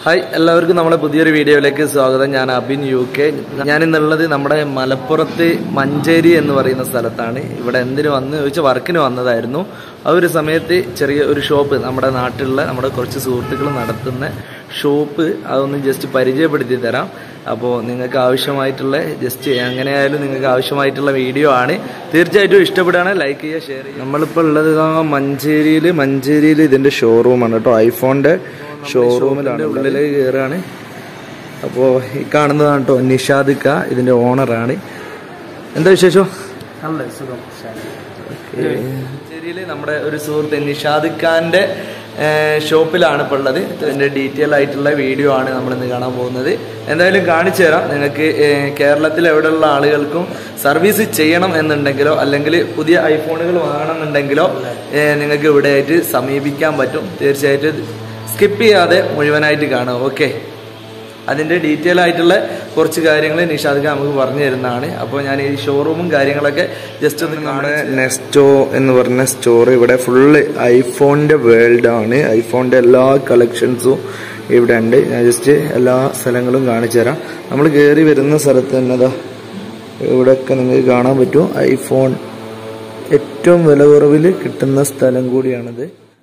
Hi എല്ലാവർക്കും നമ്മുടെ പുതിയൊരു വീഡിയോയിലേക്ക് സ്വാഗതം ഞാൻ അബിൻ യു കെ ഞാൻ ഇന്നുള്ളത് നമ്മുടെ മലപ്പുറത്ത് മഞ്ചേരി എന്ന് പറയുന്ന സ്ഥലത്താണ് ഇവിടെ എന്തിനു വന്ന് ചോദിച്ചാൽ വർക്കിന് വന്നതായിരുന്നു ആ ഒരു സമയത്ത് ചെറിയ ഒരു ഷോപ്പ് നമ്മുടെ നാട്ടിലുള്ള നമ്മുടെ കുറച്ച് സുഹൃത്തുക്കൾ നടത്തുന്ന ഷോപ്പ് അതൊന്ന് ജസ്റ്റ് പരിചയപ്പെടുത്തി തരാം അപ്പോൾ നിങ്ങൾക്ക് ആവശ്യമായിട്ടുള്ള ജസ്റ്റ് എങ്ങനെയായാലും നിങ്ങൾക്ക് ആവശ്യമായിട്ടുള്ള വീഡിയോ ആണ് തീർച്ചയായിട്ടും ഇഷ്ടപ്പെടുകയാണെങ്കിൽ ലൈക്ക് ചെയ്യുക ഷെയർ ചെയ്യുക നമ്മളിപ്പോൾ ഉള്ളത് മഞ്ചേരിയിൽ മഞ്ചേരിയിൽ ഇതിൻ്റെ ഷോറൂമാണ് കേട്ടോ ഐഫോണിൻ്റെ ഷോറൂമിലാണ് ഉള്ളിലേക്ക് കയറുകയാണ് അപ്പോൾ ഈ കാണുന്നതാണ് കേട്ടോ നിഷാദ് ക ഇതിൻ്റെ ഓണറാണ് എന്താ വിശേഷം നല്ല സുഖം മഞ്ചേരിയിൽ നമ്മുടെ ഒരു സുഹൃത്ത് നിഷാദ് ഖാന്റെ ഷോപ്പിലാണ് ഇപ്പോൾ ഉള്ളത് ഇതിന്റെ ഡീറ്റെയിൽ ആയിട്ടുള്ള വീഡിയോ ആണ് നമ്മൾ ഇന്ന് കാണാൻ പോകുന്നത് എന്തായാലും കാണിച്ചു തരാം നിങ്ങൾക്ക് ഏഹ്, കേരളത്തിൽ എവിടെയുള്ള ആളുകൾക്കും സർവീസ് ചെയ്യണം എന്നുണ്ടെങ്കിലോ അല്ലെങ്കിൽ പുതിയ ഐഫോണുകൾ വാങ്ങണമെന്നുണ്ടെങ്കിലോ ഏഹ്, നിങ്ങൾക്ക് ഇവിടെ ആയിട്ട് സമീപിക്കാൻ പറ്റും തീർച്ചയായിട്ടും സ്കിപ്പ് ചെയ്യാതെ മുഴുവനായിട്ട് കാണുക ഓക്കെ അതിന്റെ ഡീറ്റെയിൽ ആയിട്ടുള്ള കുറച്ച് കാര്യങ്ങൾ നിഷാദ് ഖാൻ നമുക്ക് പറഞ്ഞു തരുന്നതാണ് അപ്പോൾ ഞാൻ ഈ ഷോറൂമും കാര്യങ്ങളൊക്കെ ജസ്റ്റ് ഒന്ന് നമ്മുടെ നെസ്റ്റോ എന്ന് പറഞ്ഞ സ്റ്റോർ ഇവിടെ ഫുള്ള് ഐഫോണിന്റെ വേൾഡ് ആണ് ഐഫോണിന്റെ എല്ലാ കളക്ഷൻസും ഇവിടെ ഉണ്ട് ഞാൻ ജസ്റ്റ് എല്ലാ സ്ഥലങ്ങളും കാണിച്ചു തരാം നമ്മൾ കയറി വരുന്ന സ്ഥലത്ത് തന്നെ ദാ ഇവിടെയൊക്കെ നിങ്ങൾക്ക് കാണാൻ പറ്റും ഐഫോൺ ഏറ്റവും വില കുറവിൽ കിട്ടുന്ന സ്ഥലം കൂടിയാണിത്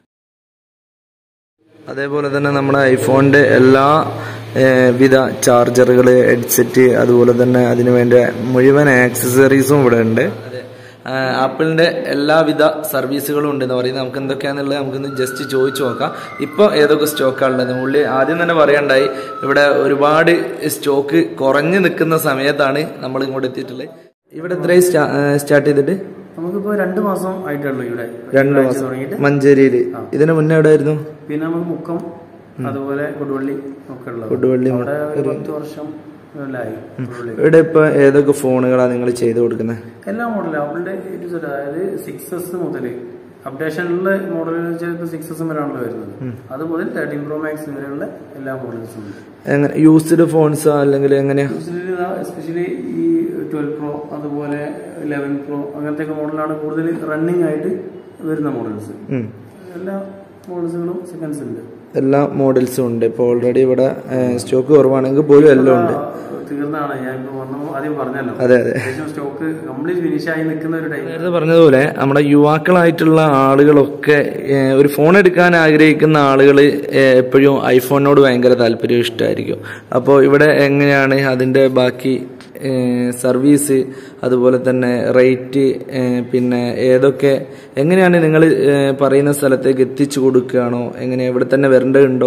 അതേപോലെ തന്നെ നമ്മുടെ ഐഫോണിന്റെ എല്ലാ ഏഹ്, വിധ ചാർജറുകൾ ഹെഡ്സെറ്റ് അതുപോലെ തന്നെ അതിനു വേണ്ട മുഴുവൻ ആക്സസറീസും ഇവിടെ ഉണ്ട് ആപ്പിളിന്റെ എല്ലാവിധ സർവീസുകളും ഉണ്ട് എന്ന് പറയുന്നത് നമുക്ക് എന്തൊക്കെയാണെന്നുള്ളത് നമുക്കൊന്ന് ജസ്റ്റ് ചോദിച്ചു നോക്കാം ഇപ്പോൾ ഏതൊക്കെ സ്റ്റോക്കാണ് ഉള്ളത് ഉള്ളി ആദ്യം തന്നെ പറയണ്ടായി ഇവിടെ ഒരുപാട് സ്റ്റോക്ക് കുറഞ്ഞു നിൽക്കുന്ന സമയത്താണ് നമ്മൾ ഇങ്ങോട്ട് എത്തിയിട്ടുള്ളത് ഇവിടെ എത്രയും സ്റ്റാർട്ട് ചെയ്തിട്ട് നമുക്കിപ്പോ രണ്ട് മാസം ആയിട്ടുള്ളൂ ഇവിടെ രണ്ട് ഒരാഴ്ച മാസം തുടങ്ങിയിട്ട് മഞ്ചേരിയിൽ ഇതിന് മുന്നേ എവിടെയായിരുന്നു പിന്നെ നമുക്ക് മുക്കം അതുപോലെ കൊടുവള്ളി ഒക്കെ ഉള്ളത് കൊടുവള്ളി, അവിടെ ഒരു പത്ത് വർഷം ആയി കൊടുവള്ളി ഇവിടെ ഇപ്പൊ ഏതൊക്കെ ഫോണുകളാണ് നിങ്ങൾ ചെയ്തു കൊടുക്കുന്നത് എല്ലാ മോഡലും അവളുടെ അതായത് സിക്സ് എസ് മുതൽ അപ്ഡേഷനിലുള്ള മോഡൽ വെച്ചാൽ സിക്സ് എസ് വരെയാണല്ലോ വരുന്നത് അത് മുതൽ തേർട്ടീൻ പ്രോ മാക്സ് വരെയുള്ള എല്ലാ മോഡൽസും ഉണ്ട് എങ്ങനെ യൂസ്ഡ് ഫോൺസ് അല്ലെങ്കിൽ എങ്ങനെയാ എസ്പെഷ്യലി ഈ ട്വൽവ് പ്രോ അതുപോലെ ലെവൻ പ്രോ അങ്ങനത്തെ ഒക്കെ മോഡലാണ് കൂടുതൽ റണ്ണിങ് ആയിട്ട് വരുന്ന മോഡൽസ് ഉം. എല്ലാ മോഡൽസുകളും സെക്കൻഡ്സ് ഉണ്ട് എല്ലാ മോഡൽസും ഉണ്ട് ഇപ്പൊ ഓൾറെഡി ഇവിടെ സ്റ്റോക്ക് കുറവാണെങ്കിൽ പോലും എല്ലാം ഉണ്ട് ആ, തീർന്നാണ് ഞാൻ ഇപ്പൊ വന്നപ്പോൾ ആദ്യം പറഞ്ഞല്ലോ അതെ അതെ ഏകദേശം സ്റ്റോക്ക് കംപ്ലീറ്റ് ഫിനിഷ് ആയി നിൽക്കുന്ന ഒരു ടൈം നേരത്തെ പറഞ്ഞതുപോലെ നമ്മുടെ യുവാക്കളായിട്ടുള്ള ആളുകളൊക്കെ ഏഹ്, ഒരു ഫോൺ എടുക്കാൻ ആഗ്രഹിക്കുന്ന ആളുകൾ എപ്പോഴും ഐഫോണിനോട് ഭയങ്കര താല്പര്യം ഇഷ്ടമായിരിക്കും അപ്പോൾ ഇവിടെ എങ്ങനെയാണ് അതിന്റെ ബാക്കി ഏഹ്, സർവീസ് അതുപോലെ തന്നെ റേറ്റ് ഏഹ്, പിന്നെ ഏതൊക്കെ എങ്ങനെയാണ് നിങ്ങൾ പറയുന്ന സ്ഥലത്തേക്ക് എത്തിച്ചു കൊടുക്കുകയാണോ എങ്ങനെ ഇവിടെ തന്നെ വരേണ്ടതുണ്ടോ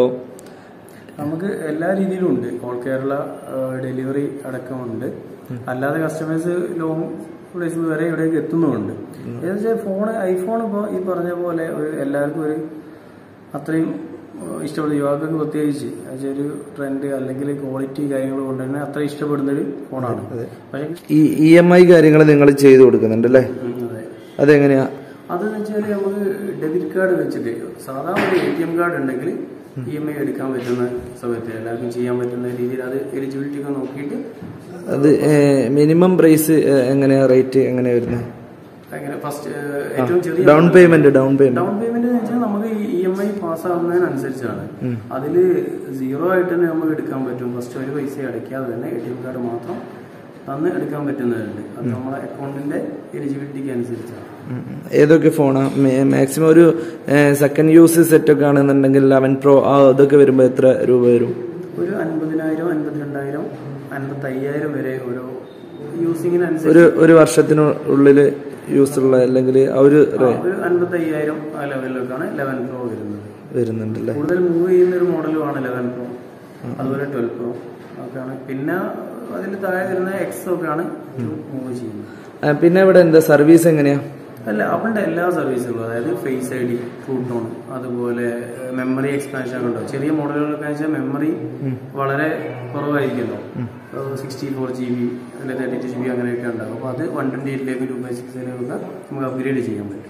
നമുക്ക് എല്ലാ രീതിയിലും ഉണ്ട് ഓൾ കേരള ഡെലിവറി അടക്കമുണ്ട് അല്ലാതെ കസ്റ്റമേഴ്സ് ലോങ് പ്ലേസിൽ വരെ ഇവിടേക്ക് എത്തുന്നുമുണ്ട് ഏകദേശം ഫോൺ ഐഫോൺ ഇപ്പോൾ ഈ പറഞ്ഞ പോലെ ഒരു എല്ലാവർക്കും ഒരു അത്രയും ഏഹ്, ഇഷ്ടപ്പെടുന്ന യുവാക്കൾക്ക് പ്രത്യേകിച്ച് എന്നുവെച്ചാൽ ഒരു ട്രെൻഡ് അല്ലെങ്കിൽ ക്വാളിറ്റി കാര്യങ്ങൾ കൊണ്ട് തന്നെ അത്ര ഇഷ്ടപ്പെടുന്ന ഒരു ഫോണാണ് പക്ഷേ ഈ ഇ എം ഐ കാര്യങ്ങൾ നിങ്ങൾ ചെയ്തു കൊടുക്കുന്നുണ്ട് അല്ലേ ഉം, അതെ അതെങ്ങനെയാ അതെന്ന് വെച്ചാൽ നമുക്ക് ഡെബിറ്റ് കാർഡ് വെച്ചിട്ട് സാധാരണ ഒരു എ ടി എം കാർഡ് ഉണ്ടെങ്കിൽ ഇ എം ഐ എടുക്കാൻ പറ്റുന്ന സമയത്ത് എല്ലാവർക്കും ചെയ്യാൻ പറ്റുന്ന രീതിയിൽ അത് എലിജിബിലിറ്റി ഒക്കെ നോക്കിയിട്ട് അത് മിനിമം പ്രൈസ് എങ്ങനെയാ റേറ്റ് എങ്ങനെയാ വരുന്നത് അങ്ങനെ ഫസ്റ്റ് ഏറ്റവും ചെറിയ down payment down payment down payment എന്ന് വെച്ചാൽ നമുക്ക് ഇ എം ഐ പാസ്സാവുന്നതിനനുസരിച്ചാണ് അതില് സീറോ ആയിട്ട് തന്നെ നമുക്ക് എടുക്കാൻ പറ്റും ഫസ്റ്റ് ഒരു പൈസ അടയ്ക്കാതെ തന്നെ എ ടി എം കാർഡ് മാത്രം തന്ന് എടുക്കാൻ പറ്റുന്നതുണ്ട് അത് നമ്മുടെ അക്കൗണ്ടിന്റെ എലിജിബിലിറ്റിക്ക് അനുസരിച്ചാണ് ഏതൊക്കെ ഫോണാ മാക്സിമം ഒരു സെക്കൻഡ് യൂസ് സെറ്റ് ഒക്കെ ആണെന്നുണ്ടെങ്കിൽ ലെവൻ പ്രോ ആ അതൊക്കെ വരുമ്പോൾ എത്ര രൂപ വരും ഒരു അൻപതിനായിരം അൻപത്തിരണ്ടായിരം അൻപത്തി അയ്യായിരം വരെ ഓരോ യൂസിങ്ങിനനുസരിച്ച് ഒരു ഒരു വർഷത്തിനുള്ളിൽ യൂസ് ഉള്ള അല്ലെങ്കിൽ ആ ഒരു ആ, ഒരു അൻപത്തി അയ്യായിരം ആ ലെവലിലേക്കാണ് ലെവൻ പ്രോ വരുന്നത് വരുന്നുണ്ടല്ലേ കൂടുതൽ മൂവ് ചെയ്യുന്ന ഒരു മോഡലുമാണ് ലെവൻ പ്രോ അതുപോലെ ട്വൽവ് പ്രോ ഒക്കെയാണ് പിന്നെ അതിൽ താഴെ വരുന്ന എക്സ് ഒക്കെയാണ് മൂവ് ചെയ്യുന്നത് ആ, പിന്നെ ഇവിടെ എന്താ സർവീസ് എങ്ങനെയാ അല്ല അവളുടെ എല്ലാ സർവീസുകളും അതായത് ഫേസ് ഐ ഡി ടോൺ അതുപോലെ മെമ്മറി എക്സ്പാൻഷൻ ഉണ്ടോ ചെറിയ മോഡലുകളൊക്കെ വെച്ചാൽ മെമ്മറി വളരെ കുറവായിരിക്കുമല്ലോ സിക്സ്റ്റി ഫോർ ജി ബി അല്ലെങ്കിൽ തേർട്ടി ടു ജി ബി അങ്ങനെയൊക്കെ ഉണ്ടാകും അപ്പോൾ അത് വൺ ട്വന്റി എയ്റ്റിലേക്ക് ടു ബൈ സിക്സിലേക്കൊക്കെ നമുക്ക് അപ്ഗ്രേഡ് ചെയ്യാൻ പറ്റും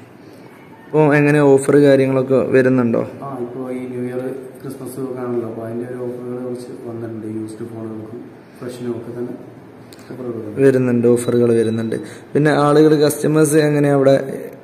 ഇപ്പോൾ എങ്ങനെ ഓഫർ കാര്യങ്ങളൊക്കെ വരുന്നുണ്ടോ ആ ഇപ്പോൾ ഈ ന്യൂ ഇയർ ക്രിസ്മസ് ഒക്കെ ആണല്ലോ അപ്പോൾ അതിൻ്റെ ഒരു ഓഫറുകൾ കുറച്ച് വന്നിട്ടുണ്ട് യൂസ്ഡ് ഫോണുകൾക്കും ഫ്രഷിനും ഒക്കെ തന്നെ ഓഫറുകൾ വരുന്നുണ്ട് ഓഫറുകൾ വരുന്നുണ്ട് പിന്നെ ആളുകൾ കസ്റ്റമേഴ്സ് എങ്ങനെയാ അവിടെ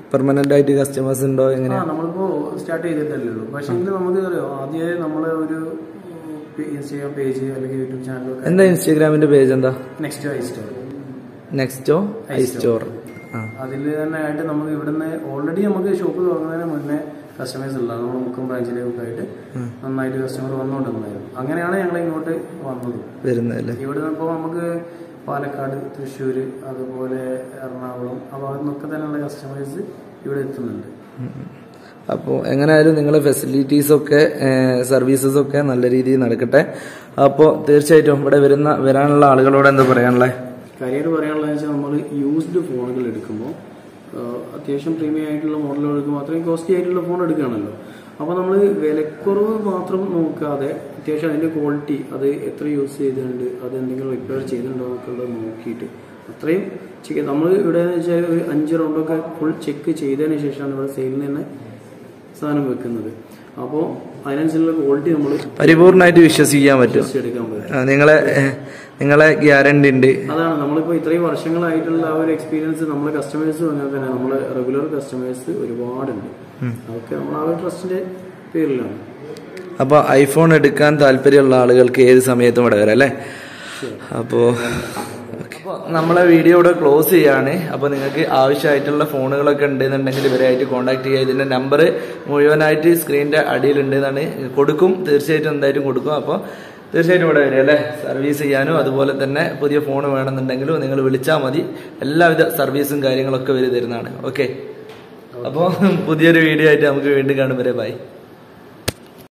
പെർമനന്റ് ആയിട്ട് കസ്റ്റമേഴ്സ് ഉണ്ടോ ആ എങ്ങനെയാ നമ്മളിപ്പോ സ്റ്റാർട്ട് ചെയ്തിട്ടല്ലേ ഉള്ളൂ പക്ഷെ എങ്കിൽ നമുക്ക് അറിയോ ആദ്യമേ നമ്മളെ ഒരു ഇൻസ്റ്റാഗ്രാം പേജ് അല്ലെങ്കിൽ യൂട്യൂബ് ചാനലൊക്കെ എന്താ ഇൻസ്റ്റാഗ്രാമിന്റെ പേജ് എന്താ നെക്സ്റ്റ് ഐ സ്റ്റോർ നെക്സ്റ്റോ ഐ സ്റ്റോർ ആ അതിൽ തന്നെ ആയിട്ട് നമുക്ക് ഇവിടുന്ന് ഓൾറെഡി നമുക്ക് ഷോപ്പ് തുറക്കുന്നതിന് മുന്നേ കസ്റ്റമേഴ്സ് ഉള്ള നമ്മൾ മുക്കം ബ്രാഞ്ചിലേക്കൊക്കെ ആയിട്ട് നന്നായിട്ട് കസ്റ്റമർ വന്നുകൊണ്ടിരുന്നായിരുന്നു അങ്ങനെയാണ് ഞങ്ങൾ ഇങ്ങോട്ട് വന്നത് വരുന്നതല്ലേ ഇവിടുന്ന് ഇപ്പോൾ നമുക്ക് പാലക്കാട് തൃശ്ശൂർ അതുപോലെ എറണാകുളം ആ ഭാഗത്തു നിന്നൊക്കെ തന്നെയുള്ള കസ്റ്റമേഴ്സ് ഇവിടെ എത്തുന്നുണ്ട് അപ്പോൾ എങ്ങനെയായാലും നിങ്ങളെ ഫെസിലിറ്റീസ് ഒക്കെ സർവീസസ് ഒക്കെ നല്ല രീതിയിൽ നടക്കട്ടെ അപ്പോൾ തീർച്ചയായിട്ടും ഇവിടെ വരുന്ന വരാനുള്ള ആളുകളോട് എന്താ പറയാനുള്ളത് കാര്യമായിട്ട് പറയാനുള്ളത് വെച്ചാൽ നമ്മൾ യൂസ്ഡ് ഫോണുകൾ എടുക്കുമ്പോൾ അത്യാവശ്യം പ്രീമിയം ആയിട്ടുള്ള മോഡലുകൾ എടുക്കുമ്പോൾ അത്രയും കോസ്റ്റ്ലി ആയിട്ടുള്ള ഫോൺ എടുക്കുകയാണല്ലോ അപ്പോൾ നമ്മൾ വിലക്കുറവ് മാത്രം നോക്കാതെ അത്യാവശ്യം അതിൻ്റെ ക്വാളിറ്റി അത് എത്ര യൂസ് ചെയ്തിട്ടുണ്ട് അത് എന്തെങ്കിലും റിപ്പയർ ചെയ്തിട്ടുണ്ടോ എന്നൊക്കെ നോക്കിയിട്ട് അത്രയും ചെക്ക് നമ്മൾ ഇവിടെ എന്ന് വെച്ചാൽ ഒരു അഞ്ച് റൗണ്ടൊക്കെ ഫുൾ ചെക്ക് ചെയ്തതിന് ശേഷമാണ് ഇവിടെ സെയിലിൽ തന്നെ സാധനം വെക്കുന്നത് അപ്പോൾ അതിനനുസരിച്ചുള്ള ക്വാളിറ്റി നമ്മൾ പരിപൂർണമായിട്ട് വിശ്വസിക്കാൻ പറ്റും എടുക്കാൻ പറ്റും ആ, നിങ്ങളെ ഏഹ്, നിങ്ങളെ ഗ്യാരണ്ടി ഉണ്ട് അതാണ് നമ്മളിപ്പോ ഇത്രയും വർഷങ്ങളായിട്ടുള്ള ആ ഒരു എക്സ്പീരിയൻസ് നമ്മളെ കസ്റ്റമേഴ്സ് അങ്ങനെ തന്നെ നമ്മളെ റെഗുലർ കസ്റ്റമേഴ്സ് ഒരുപാടുണ്ട് അതൊക്കെ നമ്മൾ ആ ഒരു ട്രസ്റ്റിന്റെ പേരിലാണ് അപ്പോൾ ഐഫോൺ എടുക്കാൻ താല്പര്യമുള്ള ആളുകൾക്ക് ഏത് സമയത്തും ഇവിടെ വരാം അല്ലേ അപ്പോൾ അപ്പോൾ നമ്മളെ വീഡിയോ ഇവിടെ ക്ലോസ് ചെയ്യാണ് അപ്പോൾ നിങ്ങൾക്ക് ആവശ്യമായിട്ടുള്ള ഫോണുകളൊക്കെ ഉണ്ടെന്നുണ്ടെങ്കിൽ ഇവരായിട്ട് കോൺടാക്ട് ചെയ്യുക ഇതിൻ്റെ നമ്പർ മുഴുവനായിട്ട് സ്ക്രീനിൻ്റെ അടിയിലുണ്ട് എന്നാണ് കൊടുക്കും തീർച്ചയായിട്ടും എന്തായാലും കൊടുക്കും അപ്പോൾ തീർച്ചയായിട്ടും ഇവിടെ വരിക അല്ലേ സർവീസ് ചെയ്യാനും അതുപോലെ തന്നെ പുതിയ ഫോൺ വേണമെന്നുണ്ടെങ്കിലും നിങ്ങൾ വിളിച്ചാൽ മതി എല്ലാവിധ സർവീസും കാര്യങ്ങളൊക്കെ ഇവർ തരുന്നതാണ് ഓക്കെ അപ്പോൾ പുതിയൊരു വീഡിയോ ആയിട്ട് നമുക്ക് വീണ്ടും കാണും വരെ ബൈ